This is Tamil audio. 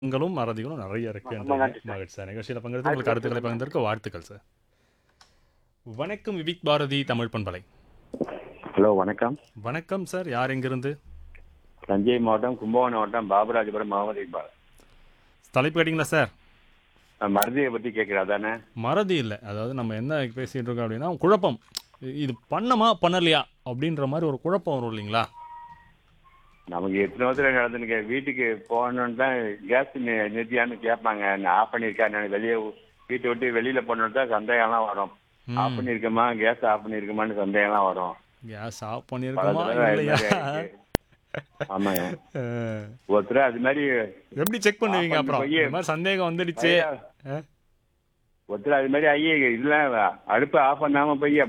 ங்களும் மறதிகளும் நிறைய இருக்கு ரொம்ப நன்றி சார். மகிழ்ச்சி சார் நிகழ்ச்சியில் பங்கெடுத்து உங்களுக்கு கருத்துக்களை பகிர்ந்ததற்கு வாழ்த்துக்கள் சார் வணக்கம் விவிக் பாரதி தமிழ் பண்பலை ஹலோ வணக்கம் வணக்கம் சார் யார் எங்கிருந்து தஞ்சை மாவட்டம் கும்பகோணம் மாவட்டம் பாபராஜபுரம் முகமது இக்பால் தலைப்பு கேட்டிங்களா சார் நான் மருதியை பற்றி கேட்குறேன் அதானே மறதி இல்லை அதாவது நம்ம என்ன பேசிகிட்டு இருக்கோம் அப்படின்னா குழப்பம் இ- இது பண்ணமா பண்ணலையா அப்படின்ற மாதிரி ஒரு குழப்பம் வரும் இல்லைங்களா நமக்கு எத்தனை வருஷம் நடந்துன்னு வீட்டுக்கு போகணுன்னு தான் கேஸ் நிறுத்தியான்னு கேட்பாங்க நான் ஆஃப் பண்ணியிருக்கேன் நான் வெளியே வீட்டை விட்டு வெளியில் போகணுன்னு தான் சந்தேகம்லாம் வரும் ம். ஆஃப் பண்ணியிருக்கோமா கேஸ் ஆஃப் பண்ணியிருக்கோமான்னு சந்தேகம்லாம் வரும் கேஸ் ஆஃப் பல பண்ணியிருக்கோமா தடவை அது இல்லையா மாதிரி ஆயிருக்கு. ஆமாங்க அஹ், ஒருத்தர் அது மாதிரி எப்படி செக் பண்ணுவீங்க ஆஃப் அப்புறம் பண்ணி போய் இந்த மாதிரி சந்தேகம் வந்துடுச்சு அஹ், ஒருத்தர் அது மாதிரி ஐயே இல்லை அடுப்பு ஆஃப் பண்ணாமல் போய்